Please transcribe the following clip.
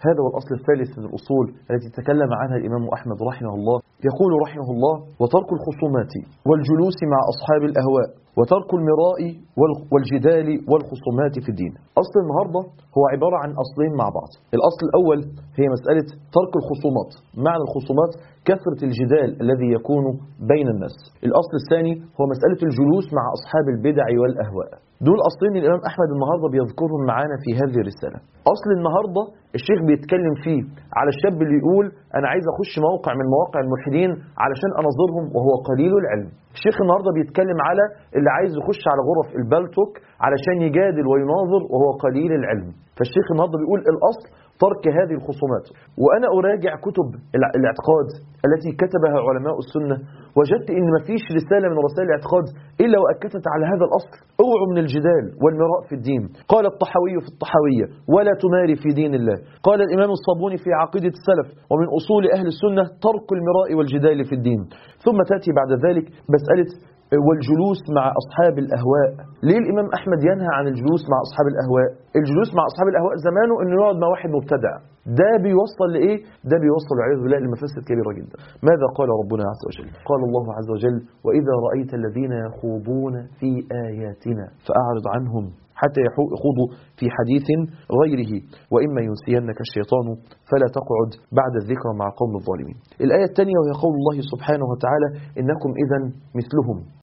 هذا هو الأصل الثالث من الأصول التي تكلم عنها الإمام أحمد رحمه الله يقول رحمه الله وترك الخصومات والجلوس مع أصحاب الأهواء وترك المراء وال- والجدال والخصومات في الدين أصل النهاردة هو عبارة عن أصلين مع بعض الأصل الأول هي مسألة ترك الخصومات معنى الخصومات كثرة الجدال الذي يكون بين الناس الأصل الثاني هو مسألة الجلوس مع أصحاب البدع والأهواء دول أصلين الإمام أحمد النهاردة بيذكرهم معانا في هذه الرسالة أصل النهاردة الشيخ بيتكلم فيه على الشاب اللي يقول أنا عايز أخش موقع من مواقع الملحدين علشان أنظرهم وهو قليل العلم الشيخ النهاردة بيتكلم على اللي عايز يخش على غرف البلتوك علشان يجادل ويناظر وهو قليل العلم فالشيخ النهاردة بيقول الأصل ترك هذه الخصومات وأنا أراجع كتب الع- الاعتقاد التي كتبها علماء السنة وجدت إن مفيش رسالة من رسائل الاعتقاد إلا وأكدت على هذا الأصل اوعوا من الجدال والمراء في الدين قال الطحاوي في الطحاوية ولا تماري في دين الله قال الإمام الصابوني في عقيدة السلف ومن أصول أهل السنة ترك المراء والجدال في الدين ثم تأتي بعد ذلك مسألة والجلوس مع أصحاب الأهواء ليه الإمام أحمد ينهى عن الجلوس مع أصحاب الأهواء الجلوس مع أصحاب الأهواء زمانه أنه يقعد مع واحد مبتدع ده بيوصل لإيه ده بيوصل والعياذ بالله لمفاسد كبيرة جدا ماذا قال ربنا عز وجل قال الله عز وجل وإذا رأيت الذين يخوضون في آياتنا فأعرض عنهم حتى يحو- يخوضوا في حديث غيره وإما ينسينك الشيطان فلا تقعد بعد الذكرى مع قوم الظالمين الآية الثانية وهي قول الله سبحانه وتعالى إنكم إذا مثلهم